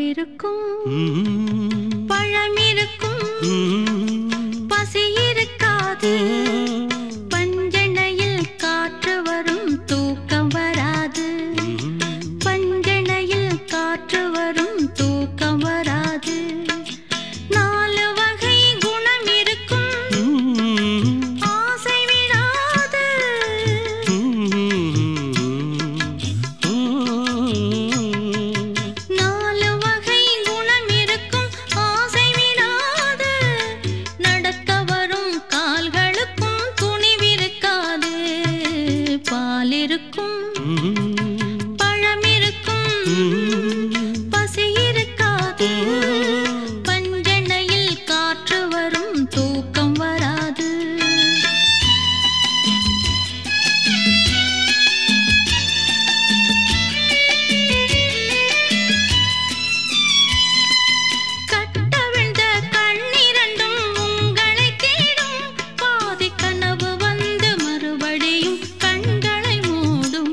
இருக்கும் பழம் இருக்கும் பசி இருக்காது பஞ்சணையில் காற்று வரும் தூக்கம் வராது பஞ்சணையில் காற்று வரும் தூக்கம் வராது நாலு வகை குணம் இருக்கும் ஆசை விடாது நாலு வகை குணம் இருக்கும் ஆசை விடாது நடக்க வரும் கால்களுக்கும் துணிவிருக்காது பால் இருக்கும் பழம் இருக்கும் பசி இருக்காது பஞ்சணையில் காற்று வரும் தூக்கம் வராது கட்டவிழ்ந்த கண்ணிரண்டும் உங்களை தேடும் பாதி கனவு வந்து மறுபடியும் கண்களை மூடும்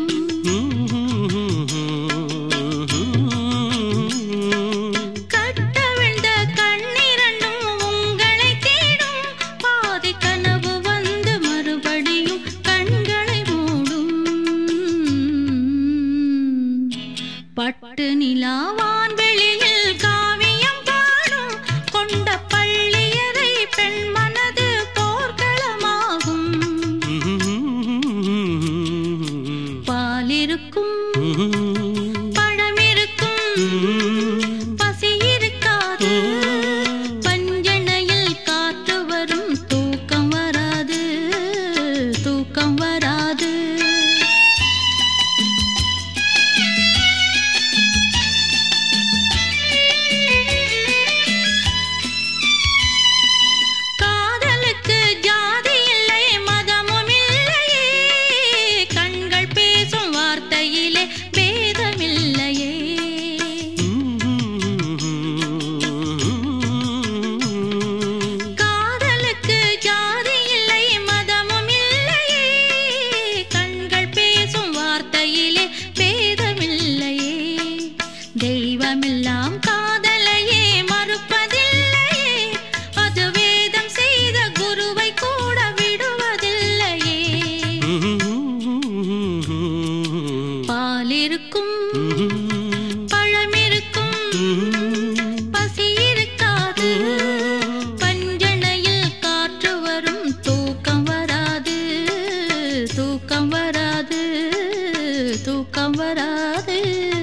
கட்டவிழ்ந்த கண்ணிரண்டும் உங்களை தேடும் பாதி கனவு வந்து மறுபடியும் கண்களை மூடும் பட்டு நிலாவான் வெளியில் காவியம் பாடும் கொண்ட பள்ளியறை பெண் மனது போர்க்களமாகும் பால் இருக்கும் பழம் இருக்கும் பசி இருக்காது பஞ்சணையில் காற்று வரும் தூக்கம் வராது தூக்கம் வராது காதலுக்கு ஜாதி இல்லை மதமும் இல்லையே கண்கள் பேசும் வார்த்தையிலே பேதமில்லையே காதலுக்கு ஜாதி இல்லை மதமும் இல்லையே கண்கள் பேசும் வார்த்தையிலே பேதமில்லையே தெய்வமெல்லாம் காதலையே மறுப்பதில்லையே அது வேதம் செய்த குருவை கூட விடுவதில்லையே பால் இருக்கும் பழம் இருக்கும் பசி இருக்காது பஞ்சணையில் காற்று வரும் தூக்கம் வராது தூக்கம் வராது தூக்கம் வராது